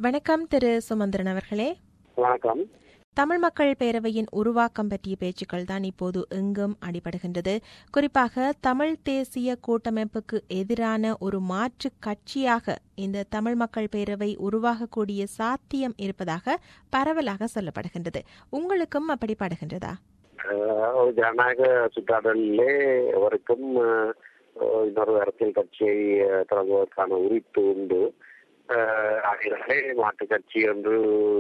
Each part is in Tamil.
வணக்கம் திரு சுமந்திரன் அவர்களே வணக்கம் தமிழ் மக்கள் பேரவையின் உருவாக்கம் பற்றிய பேச்சுக்கள் தான் இப்போது எங்கும் அடிபடுகின்றது குறிப்பாக தமிழ் தேசிய கூட்டமைப்புக்கு எதிரான ஒரு மாற்று கட்சியாக இந்த தமிழ் மக்கள் பேரவை உருவாகக்கூடிய சாத்தியம் இருப்பதாக பரவலாக சொல்லப்படுகின்றது உங்களுக்கும் அப்படி படுகின்றதா அஹ் ஒரு ஜனநாயக சுற்றாடலிலே எவருக்கும் அஹ், இன்னொரு அரசியல் கட்சியை அஹ், தொடங்குவதற்கான உரித்து உண்டு அஹ், ஆகையினாலே மாற்றுக் கட்சி என்று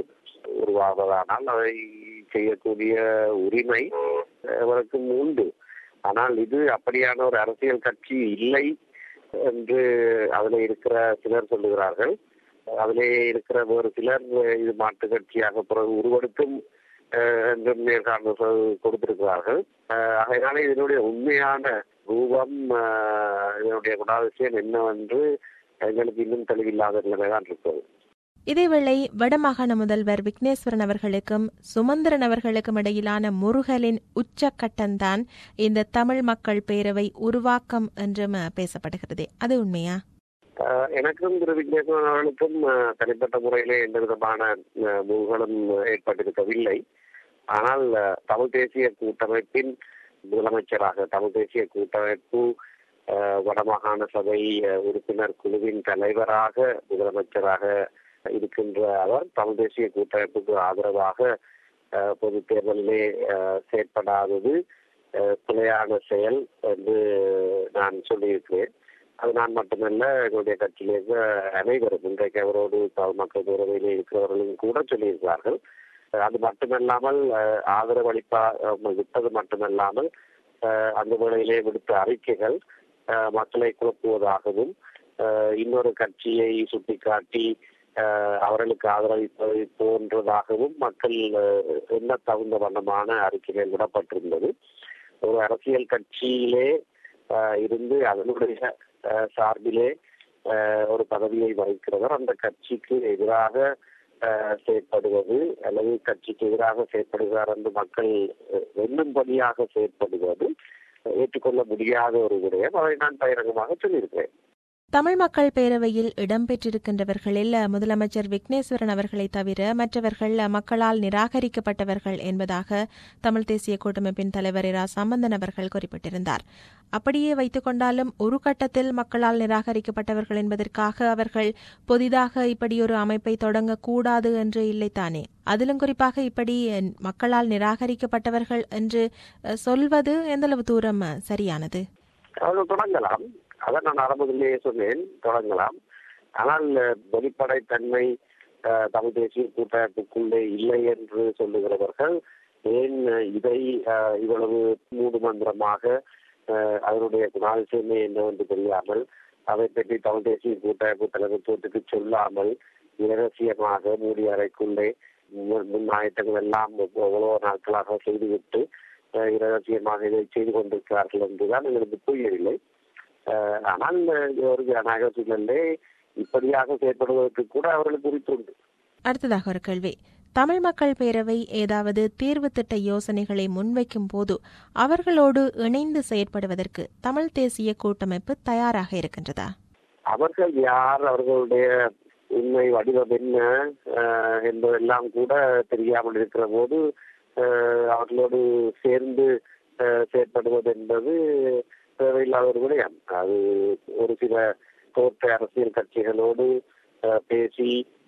உருவாவதானால் அதை செய்யக்கூடிய உரிமை எவருக்கும் உண்டு ஆனால் இது அப்படியான ஒரு அரசியல் கட்சி இல்லை என்று அதில் இருக்கிற சிலர் சொல்லுகிறார்கள் அதிலே இருக்கிற வேறு சிலர் இது மாற்றுக் கட்சியாக பிறகு உருவெடுக்கும் அஹ் என்றும் நேர்காணல்கள் கொடுத்திருக்கிறார்கள் அஹ் ஆகையினால இதனுடைய உண்மையான ரூபம் அஹ் இதனுடைய குணாதிசயம் என்னவென்று எங்களுக்கு இன்னும் தெளிவில்லாத நிலைமைதான் இருக்கிறது இதேவேளை வடமாகாண முதல்வர் விக்னேஸ்வரன் அவர்களுக்கும் சுமந்திரன் அவர்களுக்கும் இடையிலான முருகலின் உச்சக்கட்டம்தான் இந்த தமிழ் மக்கள் பேரவை உருவாக்கம் என்றும் அஹ், பேசப்படுகிறது அது உண்மையா அஹ் எனக்கும் திரு விக்னேஸ்வரன் அவர்களுக்கும் அஹ், தனிப்பட்ட முறையிலே எந்த விதமான அஹ், முகங்களும் ஏற்பட்டிருக்கவில்லை ஆனால் அஹ், தமிழ் தேசிய கூட்டமைப்பின் முதலமைச்சராக தமிழ் தேசிய கூட்டமைப்பு அஹ், வடமாகாண சபை அஹ், உறுப்பினர் குழுவின் தலைவராக முதலமைச்சராக இருக்கின்ற அவர் தமிழ் தேசிய கூட்டமைப்புக்கு ஆதரவாக அஹ், பொது தேர்தலிலே அஹ், செயற்படாதது அஹ், பிழையான செயல் என்று நான் சொல்லியிருக்கிறேன் அது நான் மட்டுமல்ல எங்களுடைய கட்சியிலே இருக்க அனைவரும் இன்றைக்கு அவரோடு தமிழ் மக்கள் பேரவையிலே இருக்கிறவர்களும் கூட சொல்லியிருக்கிறார்கள் அஹ் அது மட்டுமல்லாமல் அஹ், ஆதரவு அளிப்பா அஹ், விட்டது மட்டுமல்லாமல் அஹ், அந்த வேளையிலே விடுத்த அறிக்கைகள் அஹ், மக்களை குழப்புவதாகவும் அஹ், இன்னொரு கட்சியை சுட்டிக்காட்டி அஹ், அவர்களுக்கு ஆதரவிப்பதை போன்றதாகவும் மக்கள் அஹ், எண்ண தகுந்த வண்ணமான அறிக்கைகள் விடப்பட்டிருந்தது ஒரு அரசியல் கட்சியிலே அஹ், இருந்து அதனுடைய அஹ், சார்பிலே அஹ், ஒரு பதவியை வகிக்கிறவர் அந்த கட்சிக்கு எதிராக அஹ், செயற்படுவது அல்லது கட்சிக்கு எதிராக செயற்படுகிறார் என்று மக்கள் அஹ், எண்ணும்படியாக செயற்படுவது அஹ், ஏற்றுக்கொள்ள முடியாத ஒரு விடயம் அதை நான் பகிரங்கமாக சொல்லியிருக்கிறேன் தமிழ் மக்கள் பேரவையில் இடம்பெற்றிருக்கின்றவர்களில் முதலமைச்சர் விக்னேஸ்வரன் அவர்களை தவிர மற்றவர்கள் மக்களால் நிராகரிக்கப்பட்டவர்கள் என்பதாக தமிழ் தேசிய கூட்டமைப்பின் தலைவர் இரா சம்பந்தன் அவர்கள் குறிப்பிட்டிருந்தார் அப்படியே வைத்துக் கொண்டாலும் ஒரு கட்டத்தில் மக்களால் நிராகரிக்கப்பட்டவர்கள் என்பதற்காக அவர்கள் புதிதாக இப்படி ஒரு அமைப்பை தொடங்கக்கூடாது என்று இல்லைத்தானே அதிலும் குறிப்பாக இப்படி அஹ், மக்களால் நிராகரிக்கப்பட்டவர்கள் என்று அஹ், சொல்வது எந்தளவு தூரம் அஹ், சரியானது அவர்கள் தொடங்கலாம் அதை நான் ஆரம்பத்திலேயே சொன்னேன் தொடங்கலாம் ஆனால் அஹ், வெளிப்படைத்தன்மை அஹ், தமிழ் தேசிய கூட்டமைப்புக்குள்ளே இல்லை என்று சொல்லுகிறவர்கள் ஏன் அஹ், இதை அஹ், இவ்வளவு மூடுமந்திரமாக அஹ், அதனுடைய குணாதிசயமே என்னவென்று தெரியாமல் அதை பற்றி தமிழ் தேசிய கூட்டமைப்பு தலைமைத்துவத்துக்கு சொல்லாமல் இரகசியமாக மூடி அறைக்குள்ளே முன் முன் ஆயத்தங்கள் எல்லாம் எவ்வளவு நாட்களாக செய்துவிட்டு அஹ், இரகசியமாக இதை செய்து கொண்டிருக்கிறார்கள் என்றுதான் எங்களுக்கு புரியவில்லை அஹ், ஆனால் அஹ், ஒரு ஜனநாயக சூழலே இப்படியாக செயற்படுவதற்கு கூட அவர்களுக்கு குறித்துண்டு அடுத்ததாக ஒரு கேள்வி தமிழ் மக்கள் பேரவை ஏதாவது தீர்வு திட்ட யோசனைகளை முன்வைக்கும் போது அவர்களோடு இணைந்து செயற்படுவதற்கு தமிழ் தேசிய கூட்டமைப்பு தயாராக இருக்கின்றதா அவர்கள் யார் அவர்களுடைய உண்மை வடிவம் என்ன அஹ், என்பதெல்லாம் கூட தெரியாமல் இருக்கிற போது அஹ், அவர்களோடு சேர்ந்து அஹ், செயற்படுவது என்பது தேவையில்லாத ஒரு விடயம் அது ஒரு சில தோற்ற அரசியல் கட்சிகளோடு அஹ், பேசி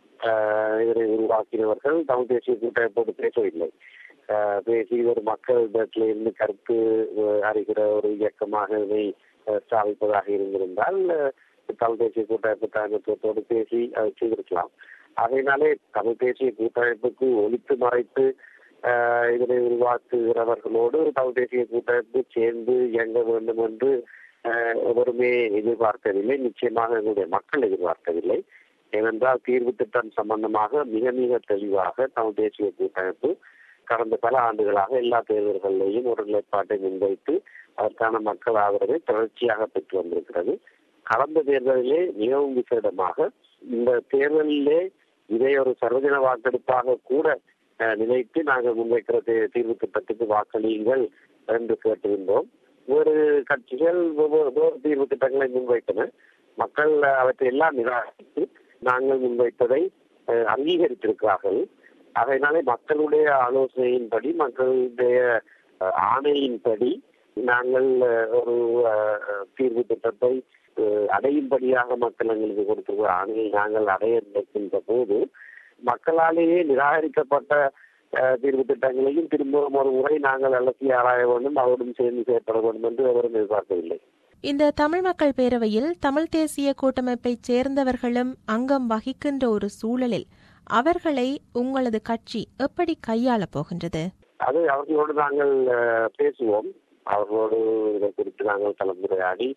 அஹ், இதனை உருவாக்கினவர்கள் தமிழ் தேசிய கூட்டமைப்போடு பேசவில்லை அஹ், பேசி ஒரு மக்கள் இருந்து கருத்து அஹ், அறிகிற ஒரு இயக்கமாக இதை அஹ், ஸ்தாபிப்பதாக இருந்திருந்தால் அஹ், தமிழ் தேசிய கூட்டமைப்பு தலைமைத்துவத்தோடு பேசி அதை செய்திருக்கலாம் அதனாலே தமிழ் தேசிய கூட்டமைப்புக்கு ஒழித்து மறைத்து ஆஹ், இதனை உருவாக்குகிறவர்களோடு தமிழ் தேசிய கூட்டமைப்பு சேர்ந்து இயங்க வேண்டும் என்று ஆஹ், எவருமே எதிர்பார்க்கவில்லை நிச்சயமாக எங்களுடைய மக்கள் எதிர்பார்க்கவில்லை ஏனென்றால் தீர்வு திட்டம் சம்பந்தமாக மிக மிக தெளிவாக தமிழ் தேசிய கூட்டமைப்பு கடந்த பல ஆண்டுகளாக எல்லா தேர்தல்களிலேயும் ஒரு நிலைப்பாட்டை முன்வைத்து அதற்கான மக்கள் ஆதரவை தொடர்ச்சியாக பெற்று வந்திருக்கிறது கடந்த தேர்தலிலே மிகவும் விசேடமாக இந்த தேர்தலிலே இதை ஒரு சர்வஜன வாக்கெடுப்பாக கூட அஹ், நினைத்து நாங்கள் முன்வைக்கிற தே- தீர்வு திட்டத்துக்கு வாக்களியுங்கள் என்று கேட்டிருந்தோம் வேறு கட்சிகள் வெவ்வேறு வேறு தீர்வு திட்டங்களை முன்வைத்தன மக்கள் அவற்றை எல்லாம் நிராகரித்து நாங்கள் முன்வைத்ததை அஹ், அங்கீகரித்திருக்கிறார்கள் அதனாலே மக்களுடைய ஆலோசனையின்படி மக்களுடைய அஹ், ஆணையின்படி நாங்கள் அஹ், ஒரு அஹ், தீர்வு திட்டத்தை அஹ், அடையும்படியாக மக்கள் எங்களுக்கு கொடுத்திருக்கிற ஆணையை நாங்கள் அடைய நினைக்கின்ற போது மக்களாலேயே நிராகரிக்கப்பட்ட அஹ், தீர்வு திட்டங்களையும் திரும்பவும் ஒரு முறை நாங்கள் அலசி ஆராய வேண்டும் அவருடன் சேர்ந்து செயற்பட வேண்டும் என்று எவரும் எதிர்பார்க்கவில்லை இந்த தமிழ் மக்கள் பேரவையில் தமிழ் தேசிய கூட்டமைப்பைச் சேர்ந்தவர்களும் அங்கம் வகிக்கின்ற ஒரு சூழலில் அவர்களை உங்களது கட்சி எப்படி கையாளப் போகின்றது அது அவர்களோடு நாங்கள் அஹ், பேசுவோம் அவர்களோடு இதை குறித்து நாங்கள் கலந்துரையாடி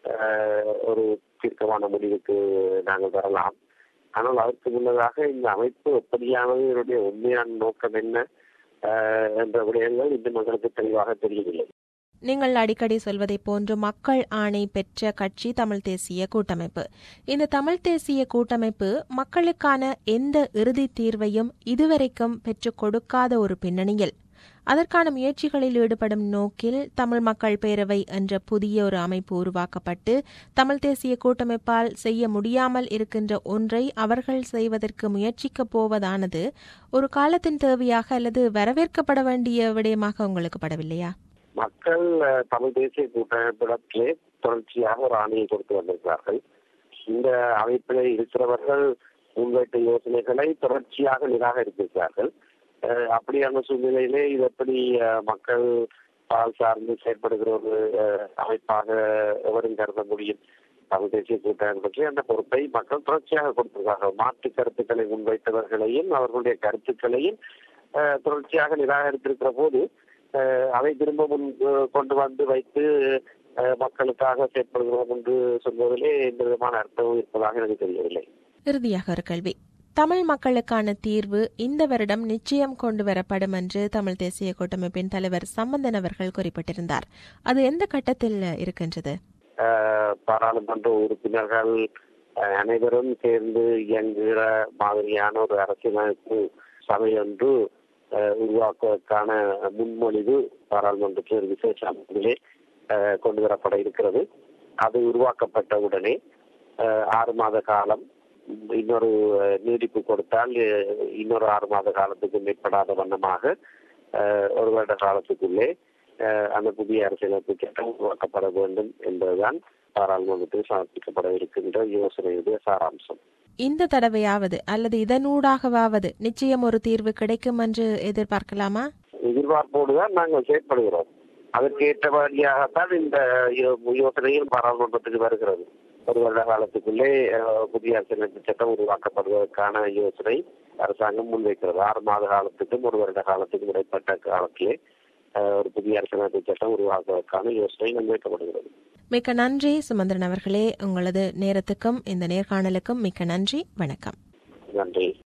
அஹ், ஒரு தீர்க்கமான முடிவுக்கு நாங்கள் வரலாம் ஆனால் அதற்கு முன்னதாக இந்த அமைப்பு எப்படியானது இதனுடைய உண்மையான நோக்கம் என்ன அஹ், என்ற விடயங்கள் இந்த மக்களுக்கு தெளிவாக தெரியவில்லை நீங்கள் அடிக்கடி சொல்வதைப் போன்று மக்கள் ஆணை பெற்ற கட்சி தமிழ் தேசிய கூட்டமைப்பு இந்த தமிழ் தேசிய கூட்டமைப்பு மக்களுக்கான எந்த இறுதி தீர்வையும் இதுவரைக்கும் பெற்றுக் கொடுக்காத ஒரு பின்னணியில் அதற்கான முயற்சிகளில் ஈடுபடும் நோக்கில் தமிழ் மக்கள் பேரவை என்ற புதிய ஒரு அமைப்பு உருவாக்கப்பட்டு தமிழ் தேசிய கூட்டமைப்பால் செய்ய முடியாமல் இருக்கின்ற ஒன்றை அவர்கள் செய்வதற்கு முயற்சிக்கப் போவதானது ஒரு காலத்தின் தேவையாக அல்லது வரவேற்கப்பட வேண்டிய விடயமாக உங்களுக்கு படவில்லையா மக்கள் அஹ், தமிழ் தேசிய கூட்டமைப்பிடத்திலே தொடர்ச்சியாக ஒரு ஆணையை கொடுத்து வந்திருக்கிறார்கள் இந்த அமைப்பிலே இருக்கிறவர்கள் முன்வைத்த யோசனைகளை தொடர்ச்சியாக நிராகரித்திருக்கிறார்கள் அஹ், அப்படியான சூழ்நிலையிலே இது எப்படி அஹ், மக்கள் பால் சார்ந்து செயற்படுகிற ஒரு அஹ், அமைப்பாக எவரும் கருத முடியும் தமிழ் தேசிய கூட்டமைப்பு பற்றி அந்த பொறுப்பை மக்கள் தொடர்ச்சியாக கொடுத்திருக்கிறார்கள் மாற்று கருத்துக்களை முன்வைத்தவர்களையும் அவர்களுடைய கருத்துக்களையும் அஹ், தொடர்ச்சியாக நிராகரித்திருக்கிற போது அஹ், அதை திரும்ப முன் அஹ், கொண்டு வந்து வைத்து அஹ், மக்களுக்காக செயற்படுகிறோம் என்று சொல்வதிலே எந்த விதமான அர்த்தமும் இருப்பதாக எனக்கு தெரியவில்லை இறுதியாக ஒரு கேள்வி தமிழ் மக்களுக்கான தீர்வு இந்த வருடம் நிச்சயம் கொண்டு வரப்படும் என்று தமிழ் தேசிய கூட்டமைப்பின் தலைவர் சம்பந்தன் அவர்கள் குறிப்பிட்டிருந்தார் அது எந்த கட்டத்தில் இருக்கின்றது அஹ், பாராளுமன்ற உறுப்பினர்கள் அஹ், அனைவரும் சேர்ந்து இயங்குகிற மாதிரியான ஒரு அரசியலமைப்பு சபை ஒன்று அஹ், உருவாக்குவதற்கான முன்மொழிவு பாராளுமன்றத்தில் ஒரு விசேஷ அமைப்பிலே அஹ், கொண்டு வரப்பட இருக்கிறது அது உருவாக்கப்பட்டவுடனே அஹ், ஆறு மாத காலம் இன்னொரு அஹ், நீடிப்பு கொடுத்தால் அஹ், இன்னொரு ஆறு மாத காலத்துக்கு மேற்படாத வண்ணமாக அஹ், ஒரு வருட காலத்துக்குள்ளே அஹ், அந்த புதிய அரசியலமைப்பு சட்டம் உருவாக்கப்பட வேண்டும் என்பதுதான் பாராளுமன்றத்தில் சமர்ப்பிக்கப்பட இருக்கின்ற யோசனையுடைய சாராம்சம் இந்த தடவையாவது அல்லது இதனூடாகவாவது நிச்சயம் ஒரு தீர்வு கிடைக்கும் என்று எதிர்பார்க்கலாமா எதிர்பார்ப்போடு தான் நாங்கள் செயற்படுகிறோம் அதற்கு ஏற்றபடியாகத்தான் இந்த யோ- யோசனையும் பாராளுமன்றத்துக்கு வருகிறது ஒரு வருட காலத்துக்குள்ளே அஹ், புதிய அரசியலமைப்பு சட்டம் உருவாக்கப்படுவதற்கான யோசனை அரசாங்கம் முன்வைக்கிறது ஆறு மாத காலத்துக்கும் ஒரு வருட காலத்துக்கும் இடைப்பட்ட காலத்திலே அஹ், ஒரு புதிய அரசியலமைப்பு சட்டம் உருவாக்குவதற்கான யோசனை முன்வைக்கப்படுகிறது மிக்க நன்றி சுமந்திரன் அவர்களே உங்களது நேரத்துக்கும் இந்த நேர்காணலுக்கும் மிக்க நன்றி வணக்கம் நன்றி